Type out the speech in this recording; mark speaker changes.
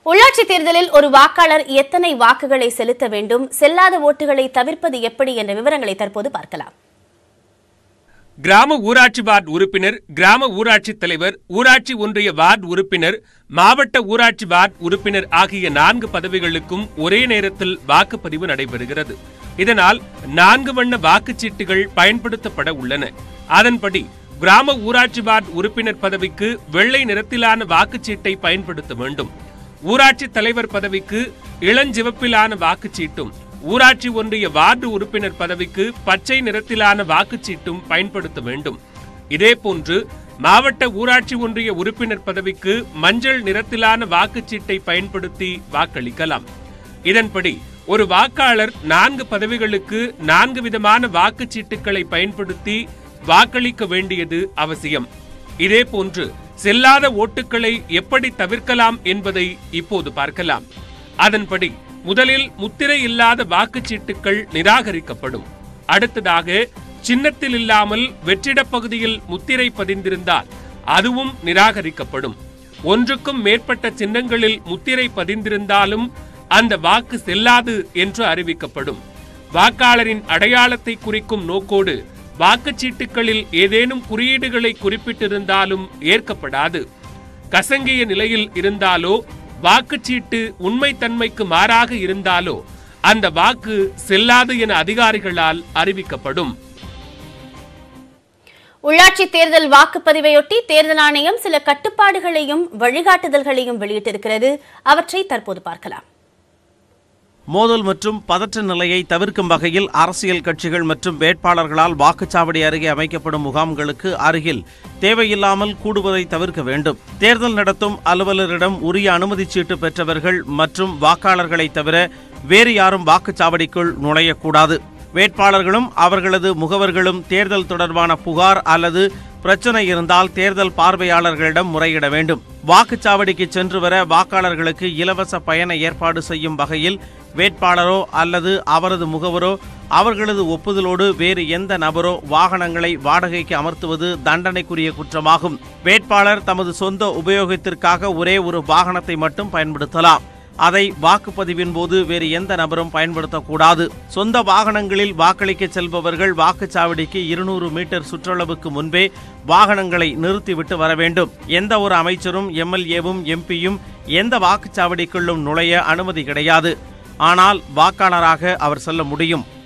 Speaker 1: உள்ளாட்சி தேர்தலில் ஒரு வாக்காளர் எத்தனை வாக்குகளை செலுத்த வேண்டும் செல்லாத ஓட்டுகளை தவிர்ப்பது எப்படி என்ற விவரங்களை தற்போது பார்க்கலாம்
Speaker 2: கிராம ஊராட்சி வார்டு உறுப்பினர் கிராம ஊராட்சி தலைவர் ஊராட்சி ஒன்றிய வார்டு உறுப்பினர் மாவட்ட ஊராட்சி வார்டு உறுப்பினர் ஆகிய நான்கு பதவிகளுக்கும் ஒரே நேரத்தில் வாக்குப்பதிவு நடைபெறுகிறது இதனால் நான்கு வண்ண வாக்குச்சீட்டுகள் பயன்படுத்தப்பட உள்ளன அதன்படி கிராம ஊராட்சி வார்டு உறுப்பினர் பதவிக்கு வெள்ளை நிறத்திலான வாக்குச்சீட்டை பயன்படுத்த வேண்டும் ஊராட்சி தலைவர் பதவிக்கு இளஞ்சிவப்பிலான வாக்குச்சீட்டும் ஊராட்சி ஒன்றிய வார்டு உறுப்பினர் பதவிக்கு பச்சை நிறத்திலான வாக்குச்சீட்டும் பயன்படுத்த வேண்டும் இதேபோன்று மாவட்ட ஊராட்சி ஒன்றிய உறுப்பினர் பதவிக்கு மஞ்சள் நிறத்திலான வாக்குச்சீட்டை பயன்படுத்தி வாக்களிக்கலாம் இதன்படி ஒரு வாக்காளர் நான்கு பதவிகளுக்கு நான்கு விதமான வாக்குச்சீட்டுகளை பயன்படுத்தி வாக்களிக்க வேண்டியது அவசியம் இதேபோன்று செல்லாத ஓட்டுகளை எப்படி தவிர்க்கலாம் என்பதை இப்போது பார்க்கலாம் அதன்படி முதலில் முத்திரை இல்லாத வாக்குச்சீட்டுகள் நிராகரிக்கப்படும் அடுத்ததாக சின்னத்தில் இல்லாமல் வெற்றிடப் பகுதியில் முத்திரை பதிந்திருந்தால் அதுவும் நிராகரிக்கப்படும் ஒன்றுக்கும் மேற்பட்ட சின்னங்களில் முத்திரை பதிந்திருந்தாலும் அந்த வாக்கு செல்லாது என்று அறிவிக்கப்படும் வாக்காளரின் அடையாளத்தை குறிக்கும் நோக்கோடு வாக்குச்சீட்டுகளில் ஏதேனும் குறியீடுகளை குறிப்பிட்டிருந்தாலும் ஏற்கப்படாது கசங்கிய நிலையில் இருந்தாலோ வாக்குச்சீட்டு உண்மைத்தன்மைக்கு மாறாக இருந்தாலோ அந்த வாக்கு செல்லாது என அதிகாரிகளால் அறிவிக்கப்படும்
Speaker 1: உள்ளாட்சி தேர்தல் வாக்குப்பதிவையொட்டி தேர்தல் ஆணையம் சில கட்டுப்பாடுகளையும் வழிகாட்டுதல்களையும் வெளியிட்டிருக்கிறது அவற்றை தற்போது பார்க்கலாம்
Speaker 3: மோதல் மற்றும் பதற்ற நிலையை தவிர்க்கும் வகையில் அரசியல் கட்சிகள் மற்றும் வேட்பாளர்களால் வாக்குச்சாவடி அருகே அமைக்கப்படும் முகாம்களுக்கு அருகில் தேவையில்லாமல் கூடுவதை தவிர்க்க வேண்டும் தேர்தல் நடத்தும் அலுவலரிடம் உரிய அனுமதிச் சீட்டு பெற்றவர்கள் மற்றும் வாக்காளர்களை தவிர வேறு யாரும் வாக்குச்சாவடிக்குள் நுழையக்கூடாது வேட்பாளர்களும் அவர்களது முகவர்களும் தேர்தல் தொடர்பான புகார் அல்லது பிரச்சனை இருந்தால் தேர்தல் பார்வையாளர்களிடம் முறையிட வேண்டும் வாக்குச்சாவடிக்கு சென்று வர வாக்காளர்களுக்கு இலவச பயண ஏற்பாடு செய்யும் வகையில் வேட்பாளரோ அல்லது அவரது முகவரோ அவர்களது ஒப்புதலோடு வேறு எந்த நபரோ வாகனங்களை வாடகைக்கு அமர்த்துவது தண்டனைக்குரிய குற்றமாகும் வேட்பாளர் தமது சொந்த உபயோகத்திற்காக ஒரே ஒரு வாகனத்தை மட்டும் பயன்படுத்தலாம் அதை வாக்குப்பதிவின் போது வேறு எந்த நபரும் பயன்படுத்தக்கூடாது சொந்த வாகனங்களில் வாக்களிக்க செல்பவர்கள் வாக்குச்சாவடிக்கு இருநூறு மீட்டர் சுற்றளவுக்கு முன்பே வாகனங்களை நிறுத்திவிட்டு வர வேண்டும் எந்த ஒரு அமைச்சரும் எம்எல்ஏவும் எம்பியும் எந்த வாக்குச்சாவடிக்குள்ளும் நுழைய அனுமதி கிடையாது ஆனால் வாக்காளராக அவர் செல்ல முடியும்